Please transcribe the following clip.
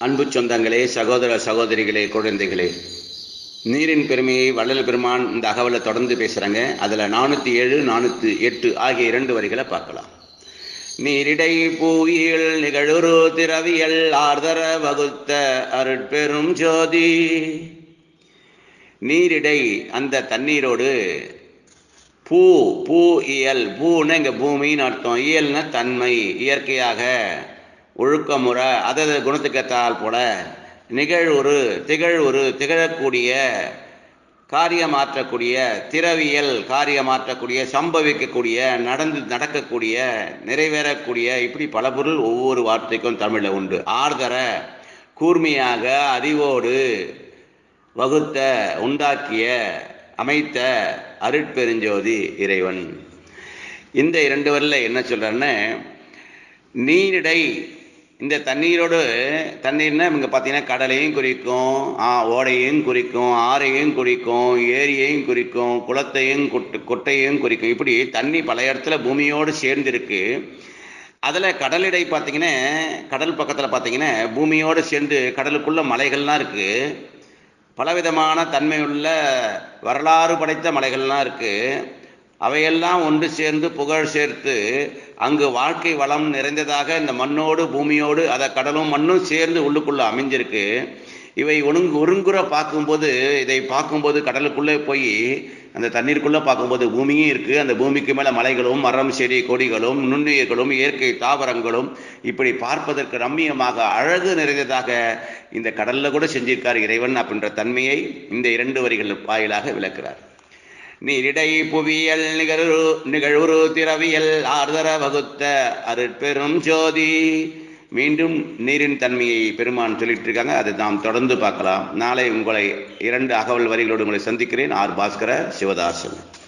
அன்பு சொந்தங்களே சகோதர சகோதரிகளே குழந்தைகளே நீரின் பெருமையை வள்ளல் பெருமான் இந்த அகவலை தொடர்ந்து பேசுகிறாங்க அதில் நானூற்றி ஏழு நானூற்றி எட்டு ஆகிய இரண்டு வரிகளை பார்க்கலாம் நீரிடை பூயில் நிகழுரு திரவியல் ஆர்தர வகுத்த அருட்பெரும் ஜோதி நீரிடை அந்த தண்ணீரோடு பூ பூ இயல் பூன்னு இங்கே பூமின்னு அர்த்தம் இயல்னா தன்மை இயற்கையாக ஒழுக்கமுறை அதது குணத்துக்கேற்றால் போல நிகழ்வுரு திகழ்வுரு திகழக்கூடிய காரியமாற்றக்கூடிய திரவியல் காரியமாற்றக்கூடிய சம்பவிக்கக்கூடிய நடந்து நடக்கக்கூடிய நிறைவேறக்கூடிய இப்படி பல பொருள் ஒவ்வொரு வார்த்தைக்கும் தமிழில் உண்டு ஆர்தர கூர்மையாக அறிவோடு வகுத்த உண்டாக்கிய அமைத்த அருட்பெருஞ்சோதி இறைவன் இந்த இரண்டு வரில் என்ன சொல்கிறேன்னு நீரிடை இந்த தண்ணீரோடு தண்ணீர்னா இங்கே பார்த்தீங்கன்னா கடலையும் குறிக்கும் ஆ ஓடையும் குறிக்கும் ஆறையும் குறிக்கும் ஏரியையும் குறிக்கும் குளத்தையும் கொட்டு கொட்டையும் குறிக்கும் இப்படி தண்ணி பல இடத்துல பூமியோடு சேர்ந்துருக்கு அதில் கடலிடை பார்த்தீங்கன்னா கடல் பக்கத்தில் பார்த்தீங்கன்னா பூமியோடு சேர்ந்து கடலுக்குள்ள மலைகள்லாம் இருக்குது பலவிதமான தன்மையுள்ள வரலாறு படைத்த மலைகள்லாம் இருக்குது அவையெல்லாம் ஒன்று சேர்ந்து புகழ் சேர்த்து அங்கு வாழ்க்கை வளம் நிறைந்ததாக இந்த மண்ணோடு பூமியோடு அதை கடலும் மண்ணும் சேர்ந்து உள்ளுக்குள்ளே அமைஞ்சிருக்கு இவை ஒழுங்கு ஒருங்குற பார்க்கும்போது இதை பார்க்கும்போது கடலுக்குள்ளே போய் அந்த தண்ணீருக்குள்ளே பார்க்கும்போது பூமியும் இருக்குது அந்த பூமிக்கு மேலே மலைகளும் மரம் செடி கொடிகளும் நுண்ணுயிர்களும் இயற்கை தாவரங்களும் இப்படி பார்ப்பதற்கு ரம்மியமாக அழகு நிறைந்ததாக இந்த கடலில் கூட செஞ்சிருக்கார் இறைவன் அப்படின்ற தன்மையை இந்த இரண்டு வரிகள் வாயிலாக விளக்குறார் நீரிடை புவியல் நிகழ்வு நிகழ்வுரு திரவியல் ஆர்தர வகுத்த அருட்பெரும் ஜோதி மீண்டும் நீரின் தன்மையை பெருமான் சொல்லிட்டு இருக்காங்க அதை நாம் தொடர்ந்து பார்க்கலாம் நாளை உங்களை இரண்டு அகவல் வரிகளோடு உங்களை சந்திக்கிறேன் ஆர் பாஸ்கர சிவதாசன்